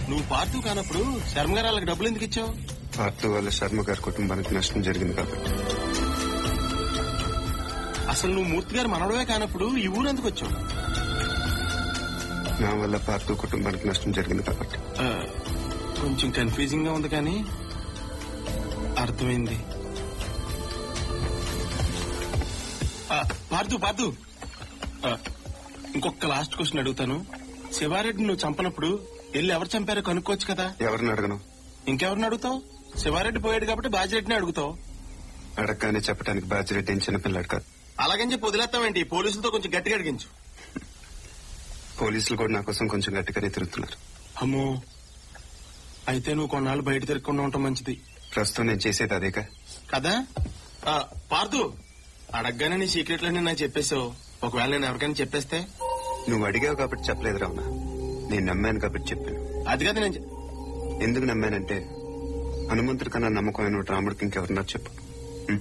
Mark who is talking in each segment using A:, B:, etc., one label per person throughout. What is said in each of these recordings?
A: నువ్వు పార్తూ కానప్పుడు శర్మ గారు వాళ్ళకి డబ్బులు ఎందుకు ఇచ్చావు
B: పార్తు వల్ల శర్మ గారి కుటుంబానికి నష్టం జరిగింది కాబట్టి
A: అసలు నువ్వు మూర్తి గారు మనవడమే కానప్పుడు ఈ ఊరు ఎందుకు వచ్చావు
B: నా వల్ల పార్తు కుటుంబానికి నష్టం జరిగింది కాబట్టి
A: ఆ, కొంచెం కన్ఫ్యూజింగ్ గా ఉంది కానీ అర్థమైంది ఆ, పార్దు పార్దు ఆ, ఇంకొక లాస్ట్ క్వశ్చన్ అడుగుతాను శివారెడ్డి నువ్వు చంపనప్పుడు వెళ్ళి ఎవరు చంపారో కనుక్కోవచ్చు కదా
B: ఎవరిని అడగను
A: ఇంకెవరిని అడుగుతావు శివారెడ్డి పోయాడు కాబట్టి బాజిరెడ్డిని అడుగుతావు
B: అడగగానే చెప్పడానికి బాధ్యత ఏం చిన్నపిల్లాడు కాదు
A: అలాగని చెప్పి వదిలేస్తావేంటి పోలీసులతో కొంచెం గట్టిగా అడిగించు
B: పోలీసులు కూడా నా కోసం కొంచెం గట్టిగానే తిరుగుతున్నారు
A: అమ్మో అయితే నువ్వు కొన్నాళ్ళు బయట తిరగకుండా ఉండటం మంచిది
B: ప్రస్తుతం నేను చేసేది అదేగా
A: కదా ఆ, పార్థు అడగగానే నీ సీక్రెట్లన్నీ నాకు చెప్పేసావు ఒకవేళ నేను ఎవరికైనా చెప్పేస్తే
B: నువ్వు అడిగావు కాబట్టి చెప్పలేదు రావునా నేను నమ్మాను కాబట్టి చెప్పాను
A: అది కదా నేను చె-
B: ఎందుకు నమ్మానంటే హనుమంతుడి కన్నా నమ్మకమైన రాముడికి ఇంకెవరున్నారు చెప్పు ఉం?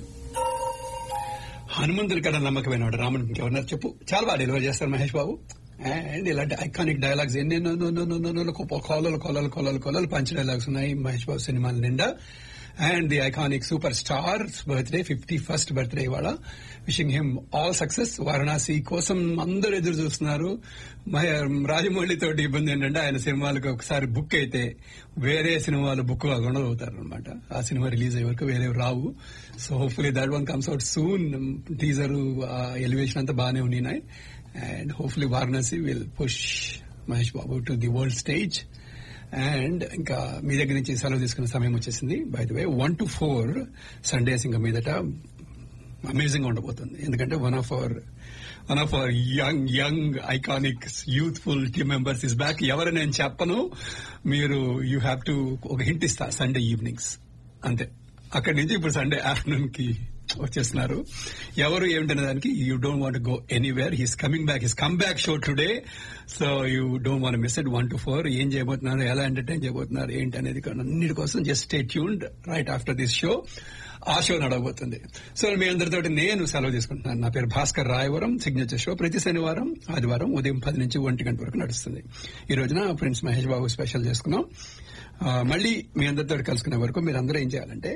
C: హనుమంతుడి కన్నా నమ్మకమైన వాడు రాముడికి ఇంకెవరన్నారు చెప్పు చాలా బాగా డెలివర్ చేస్తారు మహేష్ బాబు అండ్ ఇలాంటి ఐకానిక్ డైలాగ్స్ ఎన్నెన్నో కొలలు కొలలు కొలలు కొలలు పంచ్ డైలాగ్స్ ఉన్నాయి మహేష్ బాబు సినిమాల నిండా and the iconic super star's birthday fifty first birthday ఇవాళ wishing him all success Varanasi కోసం అందరూ ఎదురు చూస్తున్నారు మహే- రాజమౌళి తోటి ఇబ్బంది ఏంటంటే ఆయన సినిమాలకు ఒకసారి బుక్ అయితే వేరే సినిమాలు బుక్ కాకుండా అవుతారు అనమాట ఆ సినిమా రిలీజ్ అయ్యే వరకు వేరే రావు so hopefully that one comes out soon teaser elevation అంతా బాగానే ఉన్నాయి and hopefully Varanasi will push Mahesh Babu to the world stage and ఇంకా మీ దగ్గర నుంచి సెలవు తీసుకునే సమయం వచ్చేసింది by the way one to four Sundays ఇంకా మీదట అమేజింగ్ ఉండబోతుంది ఎందుకంటే one of our one of our young young iconic youthful team members is back ఎవరు నేను చెప్పను మీరు యూ హ్యావ్ టు ఒక హింట్ ఇస్తా సండే ఈవినింగ్స్ అంతే అక్కడి నుంచి ఇప్పుడు సండే ఆఫ్టర్నూన్ కి వచ్చేస్తున్నారు ఎవరు ఏమిటనే దానికి you don't want go anywhere he's coming back his come back show today so you don't want miss it one to four ఏం చేయబోతున్నారు ఎలా ఎంటర్టైన్ చేయబోతున్నారు ఏంటి అనేది అన్నిటి కోసం just stay tuned right after this show ఆ షో నడవబోతుంది సో మీ అందరితో నేను సెలవు తీసుకుంటున్నాను నా పేరు భాస్కర్ రాయవరం సిగ్నేచర్ షో ప్రతి శనివారం ఆదివారం ఉదయం పది నుంచి ఒంటి గంట వరకు నడుస్తుంది ఈ రోజున ఫ్రెండ్స్ మహేష్ బాబు స్పెషల్ చేసుకున్నాం ఆ, మళ్ళీ మీ అందరితో కలుసుకునే వరకు మీరు అందరూ ఏం చేయాలంటే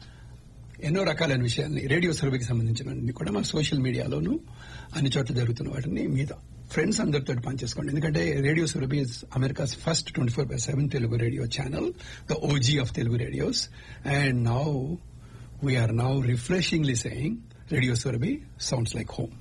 C: ఎన్నో రకాలైన విషయాల్ని రేడియో సర్వేకి సంబంధించిన కూడా మన సోషల్ మీడియాలోను అన్ని చోట్ల జరుగుతున్న వాటిని మీద ఫ్రెండ్స్ అందరితో పనిచేసుకోండి ఎందుకంటే radio Surabhi is America's first twenty four by seven Telugu radio channel the OG of Telugu radios and now we're now refreshingly saying radio Surabhi sounds like home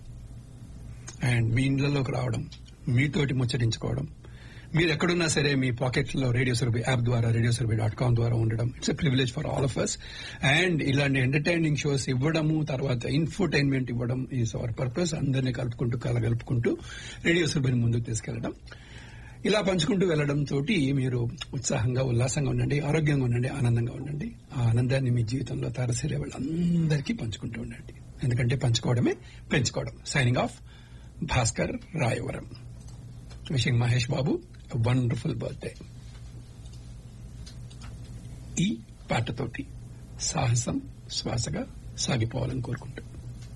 C: and మీ ఇండ్లలోకి రావడం మీతోటి ముచ్చటించుకోవడం మీరు ఎక్కడున్నా సరే మీ పాకెట్ లో రేడియో సురభి యాప్ ద్వారా రేడియో సురభి డాట్ కామ్ ద్వారా ఉండడం it's a privilege for all of us and ఇలాంటి ఎంటర్టైనింగ్ షోస్ ఇవ్వడము తర్వాత ఇన్ఫోటైన్మెంట్ ఇవ్వడం ఈజ్ అవర్ పర్పస్ అందరినీ కలుపుకుంటూ కలగలుపుకుంటూ రేడియో సురభిని ముందుకు తీసుకెళ్లడం ఇలా పంచుకుంటూ వెళ్లడం తోటి మీరు ఉత్సాహంగా ఉల్లాసంగా ఉండండి ఆరోగ్యంగా ఉండండి ఆనందంగా ఉండండి ఆ ఆనందాన్ని మీ జీవితంలో తరసిరే వాళ్ళందరికీ పంచుకుంటూ ఉండండి ఎందుకంటే పంచుకోవడమే పెంచుకోవడం signing off Bhaskar Rayavaram wishing Mahesh Babu wonderful birthday ఈ పాటతోటి సాహసం శ్వాసగా సాగిపోవాలని కోరుకుంటూ